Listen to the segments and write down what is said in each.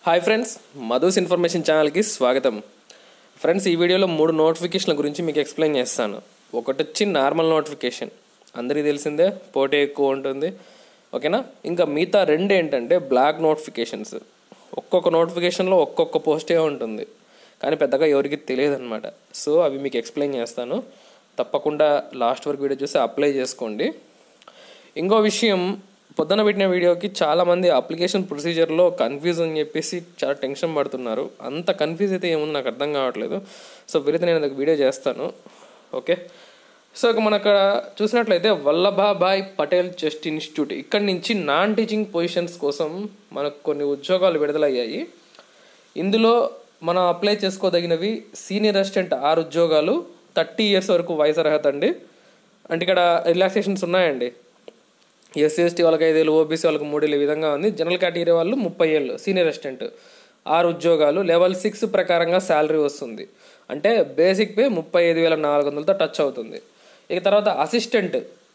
Hi friends మధుస్ information ఛానల్కి స్వాగతం friends ఈ వీడియోలో మూడు నోటిఫికేషన్ల గురించి మీకు ఎక్స్ప్లెయిన్ చేస్తాను ఒకటి వచ్చి నార్మల్ నోటిఫికేషన్ అందరికీ తెలిసిందే పోటీ ఎక్కువ ఉంటుంది ఓకేనా ఇంకా మిగతా రెండు ఏంటంటే బ్లాక్ నోటిఫికేషన్స్ ఒక్కొక్క నోటిఫికేషన్లో ఒక్కొక్క పోస్టే ఉంటుంది కానీ పెద్దగా ఎవరికి తెలియదు అనమాట సో అవి మీకు ఎక్స్ప్లెయిన్ చేస్తాను తప్పకుండా లాస్ట్ వరకు వీడియో చూసి అప్లై చేసుకోండి ఇంకో విషయం పొద్దున పెట్టిన వీడియోకి చాలామంది అప్లికేషన్ ప్రొసీజర్లో కన్ఫ్యూజ్ అని చెప్పేసి చాలా టెన్షన్ పడుతున్నారు అంత కన్ఫ్యూజ్ అయితే ఏముంది నాకు అర్థం కావట్లేదు సో వీరైతే నేను ఒక వీడియో చేస్తాను ఓకే సో ఇక మన అక్కడ చూసినట్లయితే వల్లభాభాయ్ పటేల్ చెస్ట్ ఇన్స్టిట్యూట్ ఇక్కడ నుంచి నాన్ టీచింగ్ పొజిషన్స్ కోసం మనకు కొన్ని ఉద్యోగాలు విడుదలయ్యాయి ఇందులో మనం అప్లై చేసుకోదగినవి సీనియర్ అసిస్టెంట్ ఆరు ఉద్యోగాలు థర్టీ ఇయర్స్ వరకు వయసు అర్హత అండి అంటే ఇక్కడ రిలాక్సేషన్స్ ఉన్నాయండి ఎస్సీ ఎస్టీ వాళ్ళకి ఐదేళ్ళు ఓబీసీ వాళ్ళకి మూడేళ్ళు ఈ విధంగా ఉంది జనరల్ కేటగిరీ వాళ్ళు ముప్పై ఏళ్ళు సీనియర్ అసిస్టెంట్ ఆరు ఉద్యోగాలు లెవెల్ సిక్స్ ప్రకారంగా శాలరీ వస్తుంది అంటే బేసిక్ పే ముప్పై ఐదు వేల నాలుగు వందలతో టచ్ అవుతుంది ఇక తర్వాత అసిస్టెంట్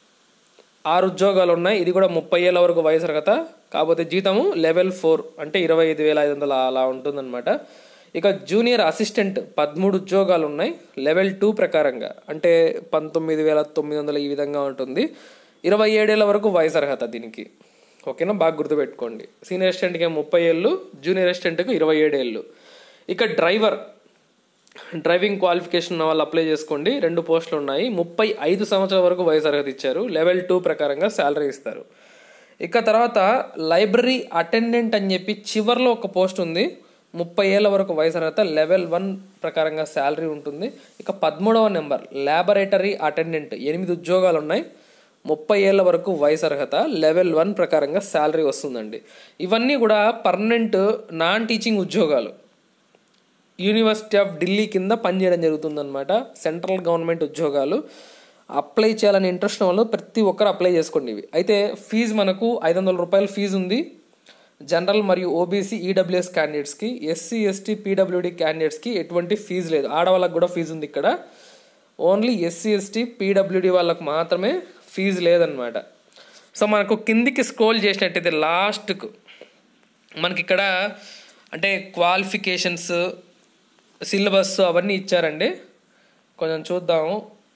ఆరు ఉద్యోగాలు ఉన్నాయి ఇది కూడా ముప్పై ఏళ్ళ వరకు వయసు అర్హత కాకపోతే జీతము లెవెల్ ఫోర్ అంటే ఇరవై ఐదు వేల ఐదు వందల అలా ఉంటుందన్నమాట ఇక జూనియర్ అసిస్టెంట్ పదమూడు ఉద్యోగాలు ఉన్నాయి లెవెల్ టూ ప్రకారంగా అంటే పంతొమ్మిది వేల తొమ్మిది వందల ఈ విధంగా ఉంటుంది ఇరవై ఏడేళ్ల వరకు వయసు అర్హత దీనికి ఓకేనా బాగా గుర్తుపెట్టుకోండి సీనియర్ అసిస్టెంట్కి ముప్పై ఏళ్ళు జూనియర్ అసిస్టెంట్కి ఇరవై ఏడేళ్ళు ఇక డ్రైవర్ డ్రైవింగ్ క్వాలిఫికేషన్ ఉన్న వాళ్ళు అప్లై చేసుకోండి రెండు పోస్టులు ఉన్నాయి ముప్పై ఐదు సంవత్సరాల వరకు వయసు అర్హత ఇచ్చారు లెవెల్ టూ ప్రకారంగా శాలరీ ఇస్తారు ఇక తర్వాత లైబ్రరీ అటెండెంట్ అని చెప్పి చివర్లో ఒక పోస్ట్ ఉంది ముప్పై ఏళ్ళ వరకు వయసు అర్హత లెవెల్ వన్ ప్రకారంగా శాలరీ ఉంటుంది ఇక పదమూడవ నెంబర్ ల్యాబొరేటరీ అటెండెంట్ ఎనిమిది ఉద్యోగాలు ఉన్నాయి ముప్పై ఏళ్ళ వరకు వయసు అర్హత లెవెల్ వన్ ప్రకారంగా శాలరీ వస్తుందండి ఇవన్నీ కూడా పర్మనెంట్ నాన్ టీచింగ్ ఉద్యోగాలు యూనివర్సిటీ ఆఫ్ ఢిల్లీ కింద పనిచేయడం జరుగుతుందన్నమాట సెంట్రల్ గవర్నమెంట్ ఉద్యోగాలు అప్లై చేయాలని ఇంట్రెస్ట్ ఉన్న వాళ్ళు ప్రతి ఒక్కరు అప్లై చేసుకోండి ఇవి అయితే ఫీజు మనకు ఐదు వందల రూపాయల ఫీజు ఉంది జనరల్ మరియు ఓబీసీ ఈడబ్ల్యూఎస్ క్యాండిడేట్స్కి ఎస్సీ ఎస్టీ పీడబ్ల్యూడి క్యాండిడేట్స్కి ఎటువంటి ఫీజు లేదు ఆడవాళ్ళకి కూడా ఫీజు ఉంది ఇక్కడ ఓన్లీ ఎస్సీ ఎస్టీ పీడబ్ల్యూడి వాళ్ళకు మాత్రమే ఫీజు లేదనమాట సో మనకు కిందికి స్క్రోల్ చేసినట్టయితే లాస్ట్కు మనకి ఇక్కడ అంటే క్వాలిఫికేషన్స్ సిలబస్ అవన్నీ ఇచ్చారండి కొంచెం చూద్దాము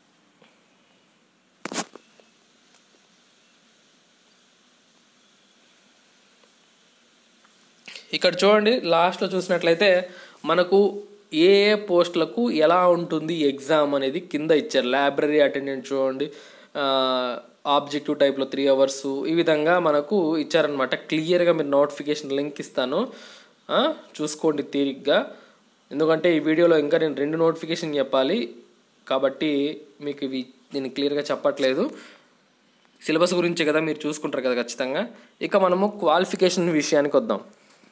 ఇక్కడ చూడండి లాస్ట్లో చూసినట్లయితే మనకు ఏ ఏ పోస్టులకు ఎలా ఉంటుంది ఎగ్జామ్ అనేది కింద ఇచ్చారు లైబ్రరీ అటెండెంట్ చూడండి ఆబ్జెక్టివ్ టైప్లో త్రీ అవర్స్ ఈ విధంగా మనకు ఇచ్చారనమాట క్లియర్గా మీరు నోటిఫికేషన్ లింక్ ఇస్తాను చూసుకోండి తీరిగ్గా ఎందుకంటే ఈ వీడియోలో ఇంకా నేను రెండు నోటిఫికేషన్ చెప్పాలి కాబట్టి మీకు ఇవి నేను క్లియర్గా చెప్పట్లేదు సిలబస్ గురించే కదా మీరు చూసుకుంటారు కదా ఖచ్చితంగా ఇక మనము క్వాలిఫికేషన్ విషయానికి వద్దాం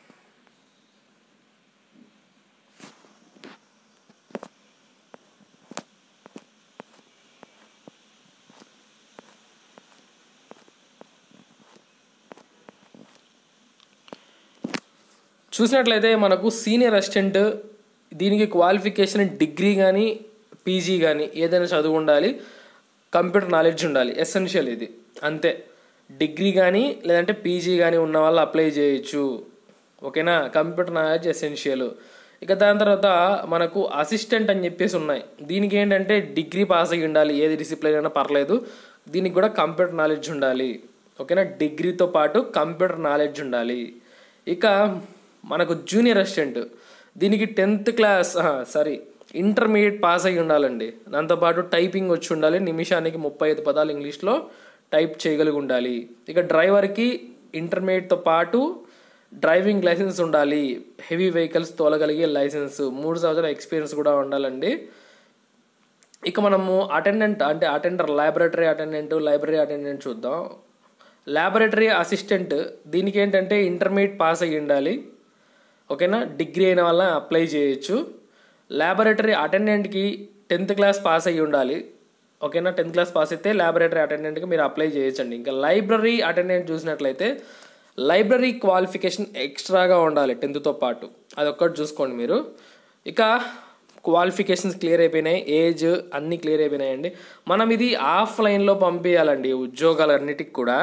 చూసినట్లయితే మనకు సీనియర్ అసిస్టెంట్ దీనికి క్వాలిఫికేషన్ డిగ్రీ కానీ పీజీ కానీ ఏదైనా చదువు ఉండాలి కంప్యూటర్ నాలెడ్జ్ ఉండాలి ఎసెన్షియల్ ఇది అంతే డిగ్రీ కానీ లేదంటే పీజీ కానీ ఉన్న వాళ్ళు అప్లై చేయొచ్చు ఓకేనా కంప్యూటర్ నాలెడ్జ్ ఎసెన్షియల్ ఇక దాని తర్వాత మనకు అసిస్టెంట్ అని చెప్పేసి ఉన్నాయి దీనికి ఏంటంటే డిగ్రీ పాస్ అయ్యి ఉండాలి ఏది డిసిప్లిన్ అయినా పర్లేదు దీనికి కూడా కంప్యూటర్ నాలెడ్జ్ ఉండాలి ఓకేనా డిగ్రీతో పాటు కంప్యూటర్ నాలెడ్జ్ ఉండాలి ఇక మనకు జూనియర్ అసిస్టెంట్ దీనికి tenth class sorry intermediate pass అయ్యి ఉండాలండి దాంతోపాటు టైపింగ్ వచ్చి ఉండాలి నిమిషానికి ముప్పై ఐదు పదాలు ఇంగ్లీష్లో టైప్ చేయగలిగి ఉండాలి ఇక డ్రైవర్కి ఇంటర్మీడియట్తో పాటు డ్రైవింగ్ లైసెన్స్ ఉండాలి హెవీ వెహికల్స్ తోలగలిగే లైసెన్స్ మూడు సంవత్సరాల ఎక్స్పీరియన్స్ కూడా ఉండాలండి ఇక మనము అటెండెంట్ అంటే attender laboratory attendant library attendant చూద్దాం ల్యాబొరేటరీ అసిస్టెంట్ దీనికి ఏంటంటే ఇంటర్మీడియట్ పాస్ అయ్యి ఉండాలి ఓకేనా డిగ్రీ అయిన వల్ల అప్లై చేయొచ్చు ల్యాబొరేటరీ అటెండెంట్కి టెన్త్ క్లాస్ పాస్ అయ్యి ఉండాలి ఓకేనా టెన్త్ క్లాస్ పాస్ అయితే ల్యాబొరేటరీ అటెండెంట్కి మీరు అప్లై చేయొచ్చండి ఇంకా లైబ్రరీ అటెండెంట్ చూసినట్లయితే లైబ్రరీ క్వాలిఫికేషన్ ఎక్స్ట్రాగా ఉండాలి టెన్త్తో పాటు అదొక్కటి చూసుకోండి మీరు ఇక క్వాలిఫికేషన్స్ క్లియర్ అయిపోయినాయి ఏజ్ అన్నీ క్లియర్ అయిపోయినాయండి మనం ఇది ఆఫ్లైన్లో పంపించాలండి ఉద్యోగాలన్నిటికి కూడా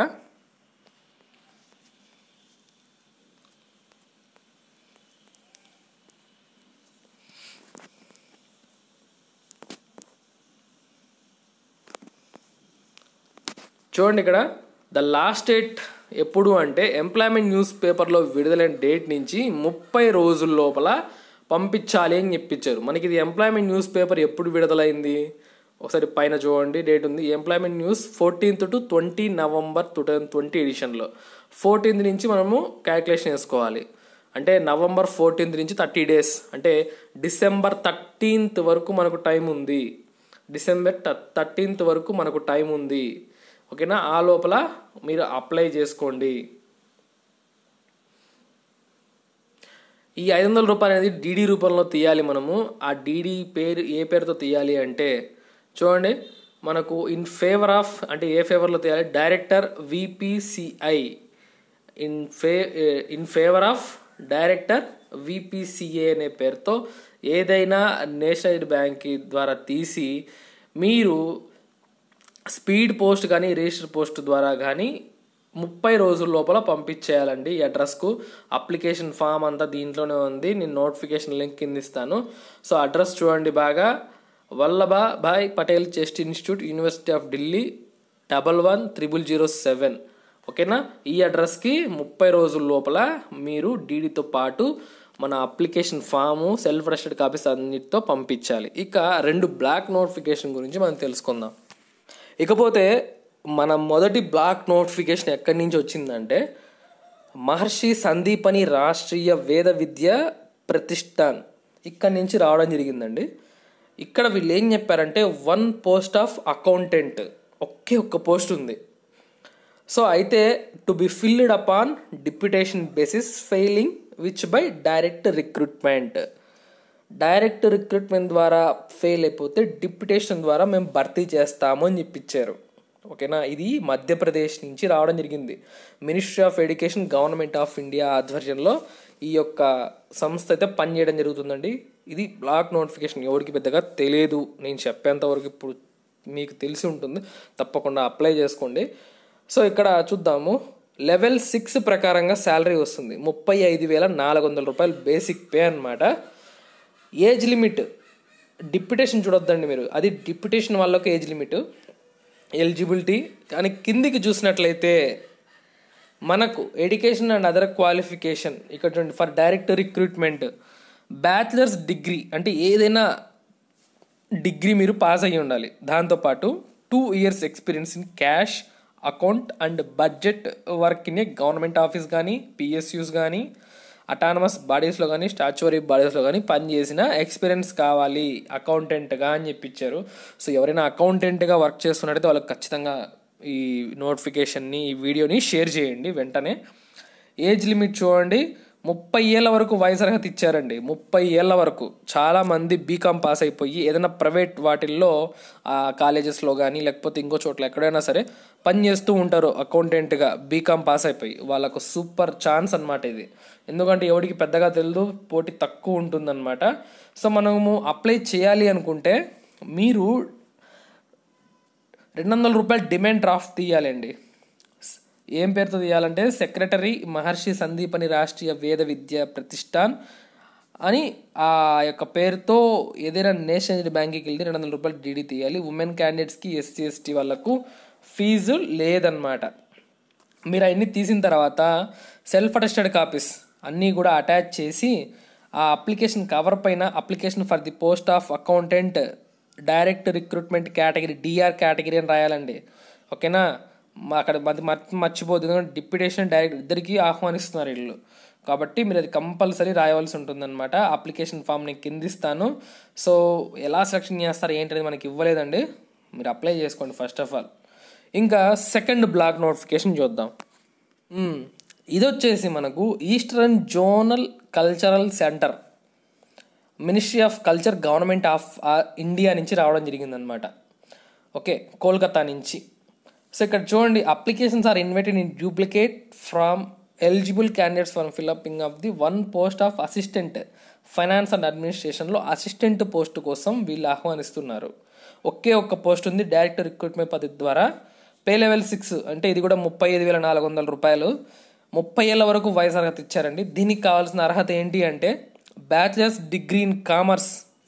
చూడండి ఇక్కడ ద లాస్ట్ డేట్ ఎప్పుడు అంటే ఎంప్లాయ్మెంట్ న్యూస్ పేపర్లో విడుదలైన డేట్ నుంచి ముప్పై రోజుల లోపల పంపించాలి అని చెప్పించారు మనకి ఇది ఎంప్లాయ్మెంట్ న్యూస్ పేపర్ ఎప్పుడు విడుదలైంది ఒకసారి పైన చూడండి డేట్ ఉంది employment news fourteenth to twenty November two thousand twenty ఎడిషన్లో ఫోర్టీన్త్ నుంచి మనము క్యాల్కులేషన్ వేసుకోవాలి అంటే నవంబర్ ఫోర్టీన్త్ నుంచి థర్టీ డేస్ అంటే డిసెంబర్ థర్టీన్త్ వరకు మనకు టైం ఉంది డిసెంబర్ థర్టీన్త్ వరకు మనకు టైం ఉంది ఓకేనా ఆ లోపల మీరు అప్లై చేసుకోండి ఈ ఐదు వందల రూపాయలు అనేది డీడీ రూపంలో తీయాలి మనము ఆ డీడీ పేరు ఏ పేరుతో తీయాలి అంటే చూడండి మనకు ఇన్ ఫేవర్ ఆఫ్ అంటే ఏ ఫేవర్లో తీయాలి డైరెక్టర్ విపిసిఐ ఇన్ ఫే in favour of director VPCA అనే పేరుతో ఏదైనా నేషనల్ బ్యాంక్ ద్వారా తీసి మీరు స్పీడ్ పోస్ట్ కానీ రిజిస్టర్ పోస్ట్ ద్వారా కానీ ముప్పై రోజుల లోపల పంపించేయాలండి ఈ అడ్రస్కు అప్లికేషన్ ఫామ్ అంతా దీంట్లోనే ఉంది నేను నోటిఫికేషన్ లింక్ కింద ఇస్తాను సో అడ్రస్ చూడండి బాగా Vallabhbhai Patel chest institute university of Delhi double one triple zero seven ఓకేనా ఈ అడ్రస్కి ముప్పై రోజుల లోపల మీరు డీడీతో పాటు మన application form self attested copies అన్నిటితో పంపించాలి ఇక రెండు బ్లాక్ నోటిఫికేషన్ గురించి మనం తెలుసుకుందాం ఇకపోతే మన మొదటి బ్లాక్ నోటిఫికేషన్ ఎక్కడి నుంచి వచ్చిందంటే మహర్షి సందీపని రాష్ట్రీయ వేద విద్య ప్రతిష్టాన్ ఇక్కడి నుంచి రావడం జరిగిందండి ఇక్కడ వీళ్ళు ఏం చెప్పారంటే వన్ పోస్ట్ ఆఫ్ అకౌంటెంట్ ఒకే ఒక్క పోస్ట్ ఉంది సో అయితే to be filled upon deputation basis failing which by direct recruitment direct recruitment ద్వారా ఫెయిల్ అయిపోతే డిప్యుటేషన్ ద్వారా మేము భర్తీ చేస్తాము అని చెప్పించారు ఓకేనా ఇది మధ్యప్రదేశ్ నుంచి రావడం జరిగింది ministry of education government of India ఆధ్వర్యంలో ఈ యొక్క సంస్థ అయితే పనిచేయడం జరుగుతుందండి ఇది బ్లాక్ నోటిఫికేషన్ ఎవరికి పెద్దగా తెలియదు నేను చెప్పేంత వరకు ఇప్పుడు మీకు తెలిసి ఉంటుంది తప్పకుండా అప్లై చేసుకోండి సో ఇక్కడ చూద్దాము లెవెల్ సిక్స్ ప్రకారంగా శాలరీ వస్తుంది ముప్పై ఐదు వేల నాలుగు వందల రూపాయలు బేసిక్ పే అనమాట ఏజ్ లిమిట్ డిప్యుటేషన్ చూడొద్దండి మీరు అది డిప్యుటేషన్ వాళ్ళకి ఏజ్ లిమిట్ ఎలిజిబిలిటీ కానీ కిందికి చూసినట్లయితే మనకు ఎడ్యుకేషన్ అండ్ అదర్ క్వాలిఫికేషన్ ఇక్కడ చూడండి for direct recruitment bachelor's degree అంటే ఏదైనా డిగ్రీ మీరు పాస్ అయ్యి ఉండాలి దాంతోపాటు two years experience in cash account and budget work in a government office కానీ పిఎస్యూస్ కానీ అటానమస్ బాడీస్లో కానీ స్టాచ్యువరీ బాడీస్లో కానీ పనిచేసిన ఎక్స్పీరియన్స్ కావాలి అకౌంటెంట్గా అని చెప్పించారు సో ఎవరైనా అకౌంటెంట్గా వర్క్ చేస్తున్నట్టయితే వాళ్ళకి ఖచ్చితంగా ఈ నోటిఫికేషన్ని ఈ వీడియోని షేర్ చేయండి వెంటనే ఏజ్ లిమిట్ చూడండి ముప్పై ఏళ్ళ వరకు వయసు అర్హత ఇచ్చారండి ముప్పై ఏళ్ళ వరకు చాలామంది బీకామ్ పాస్ అయిపోయి ఏదైనా ప్రైవేట్ వాటిల్లో ఆ కాలేజెస్లో కానీ లేకపోతే ఇంకో చోట్ల ఎక్కడైనా సరే పని చేస్తూ ఉంటారు అకౌంటెంట్గా బీకామ్ పాస్ అయిపోయి వాళ్ళకు సూపర్ ఛాన్స్ అనమాట ఇది ఎందుకంటే ఎవరికి పెద్దగా తెలియదు పోటీ తక్కువ ఉంటుందన్నమాట సో మనము అప్లై చేయాలి అనుకుంటే మీరు రెండు వందల రూపాయలు డిమాండ్ డ్రాఫ్ట్ తీయాలండి ఏం పేరుతో తీయాలంటే సెక్రటరీ మహర్షి సందీపని రాష్ట్రీయ వేద విద్య ప్రతిష్టాన్ అని ఆ యొక్క పేరుతో ఏదైనా నేషనల్ బ్యాంక్కి వెళ్ళి రెండు వందల రూపాయలు డీడీ తీయాలి ఉమెన్ క్యాండిడేట్స్కి ఎస్సీ ఎస్టీ వాళ్ళకు ఫీజు లేదన్నమాట మీరు అవన్నీ తీసిన తర్వాత సెల్ఫ్ అటెస్టెడ్ కాపీస్ అన్నీ కూడా అటాచ్ చేసి ఆ అప్లికేషన్ కవర్ పైన application for the post of accountant direct recruitment category DR category అని రాయాలండి ఓకేనా మా అక్కడ అది మర్చి మర్చిపోతుంది ఎందుకంటే డిప్యుటేషన్ డైరెక్ట్ ఇద్దరికి ఆహ్వానిస్తున్నారు వీళ్ళు కాబట్టి మీరు అది కంపల్సరీ రాయవలసి ఉంటుందన్నమాట అప్లికేషన్ ఫామ్ నేను కిందిస్తాను సో ఎలా సెలెక్షన్ చేస్తారు ఏంటనేది మనకి ఇవ్వలేదండి మీరు అప్లై చేసుకోండి ఫస్ట్ ఆఫ్ ఆల్ ఇంకా సెకండ్ బ్లాక్ నోటిఫికేషన్ చూద్దాం మ్మ్. ఇది వచ్చేసి మనకు eastern zonal cultural centre ministry of culture government of India నుంచి రావడం జరిగిందనమాట ఓకే కోల్కతా నుంచి సో ఇక్కడ చూడండి applications are invited in duplicate from eligible candidates for filling up of the one post of assistant finance and అడ్మినిస్ట్రేషన్లో అసిస్టెంట్ పోస్ట్ కోసం వీళ్ళు ఆహ్వానిస్తున్నారు ఒకే ఒక్క పోస్ట్ ఉంది డైరెక్ట్ రిక్రూట్మెంట్ పద్ధతి ద్వారా పే లెవెల్ సిక్స్ అంటే ఇది కూడా ముప్పై ఐదు వేల నాలుగు వందల రూపాయలు ముప్పై ఏళ్ళ వరకు వయసు అర్హత ఇచ్చారండి దీనికి కావాల్సిన అర్హత ఏంటి అంటే bachelor's degree in commerce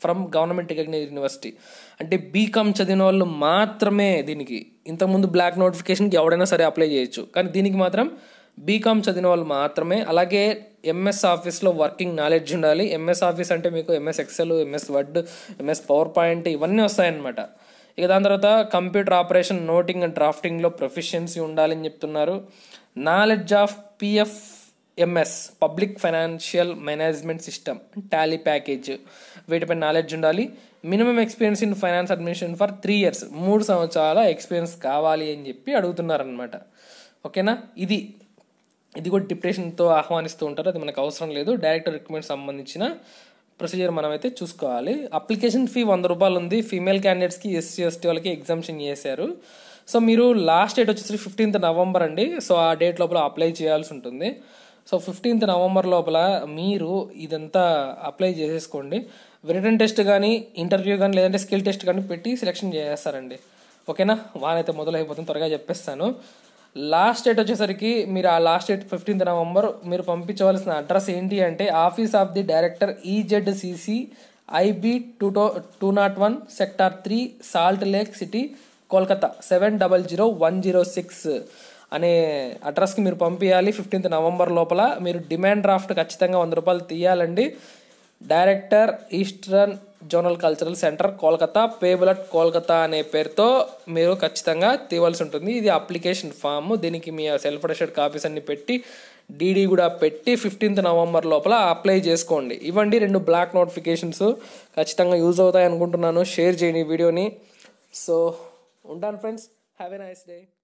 from government recognise university అంటే బీకామ్ చదివిన వాళ్ళు మాత్రమే దీనికి ఇంతకుముందు బ్లాక్ నోటిఫికేషన్కి ఎవడైనా సరే అప్లై చేయొచ్చు కానీ దీనికి మాత్రం బీకామ్ చదివిన వాళ్ళు మాత్రమే అలాగే ఎంఎస్ ఆఫీస్లో వర్కింగ్ నాలెడ్జ్ ఉండాలి ఎంఎస్ ఆఫీస్ అంటే మీకు MS Excel MS Word MS PowerPoint ఇవన్నీ వస్తాయన్నమాట ఇక దాని తర్వాత కంప్యూటర్ ఆపరేషన్ నోటింగ్ అండ్ డ్రాఫ్టింగ్లో ప్రొఫిషియన్సీ ఉండాలని చెప్తున్నారు knowledge of PF MS public financial management system Tally package వీటిపై నాలెడ్జ్ ఉండాలి minimum experience in finance administration for three years మూడు సంవత్సరాల ఎక్స్పీరియన్స్ కావాలి అని చెప్పి అడుగుతున్నారనమాట ఓకేనా ఇది ఇది కూడా డిప్రెషన్తో ఆహ్వానిస్తూ ఉంటారు అది మనకు అవసరం లేదు డైరెక్ట్ రిక్రూట్మెంట్ సంబంధించిన ప్రొసీజర్ మనమైతే చూసుకోవాలి అప్లికేషన్ ఫీ వంద రూపాయలు ఉంది ఫీమేల్ క్యాండిడేట్స్కి ఎస్సీ ఎస్టీ వాళ్ళకి ఎగ్జామ్షన్ చేశారు సో మీరు లాస్ట్ డేట్ వచ్చేసి ఫిఫ్టీన్త్ నవంబర్ అండి సో ఆ డేట్ లోపల అప్లై చేయాల్సి ఉంటుంది సో ఫిఫ్టీన్త్ నవంబర్ లోపల మీరు ఇదంతా అప్లై చేసేసుకోండి రిటర్న్ టెస్ట్ కానీ ఇంటర్వ్యూ కానీ లేదంటే స్కిల్ టెస్ట్ కానీ పెట్టి సెలెక్షన్ చేసేస్తారండి ఓకేనా వానైతే మొదలైపోతుంది త్వరగా చెప్పేస్తాను లాస్ట్ డేట్ వచ్చేసరికి మీరు ఆ లాస్ట్ డేట్ ఫిఫ్టీన్త్ నవంబర్ మీరు పంపించవలసిన అడ్రస్ ఏంటి అంటే office of the director EZCC IB two to two not one sector three Salt Lake City Kolkata seven double zero one zero six అనే అడ్రస్కి మీరు పంపించాలి ఫిఫ్టీన్త్ నవంబర్ లోపల మీరు డిమాండ్ డ్రాఫ్ట్ ఖచ్చితంగా వంద రూపాయలు తీయాలండి director eastern zonal cultural centre Kolkata payable at Kolkata అనే పేరుతో మీరు ఖచ్చితంగా తీయవలసి ఉంటుంది ఇది అప్లికేషన్ ఫామ్ దీనికి మీ సెల్ఫ్ అటెస్టెడ్ కాపీస్ అన్ని పెట్టి డీడీ కూడా పెట్టి ఫిఫ్టీన్త్ నవంబర్ లోపల అప్లై చేసుకోండి ఇవ్వండి రెండు బ్లాక్ నోటిఫికేషన్స్ ఖచ్చితంగా యూజ్ అవుతాయి అనుకుంటున్నాను షేర్ చేయండి ఈ వీడియోని సో ఉంటాను friends have a nice day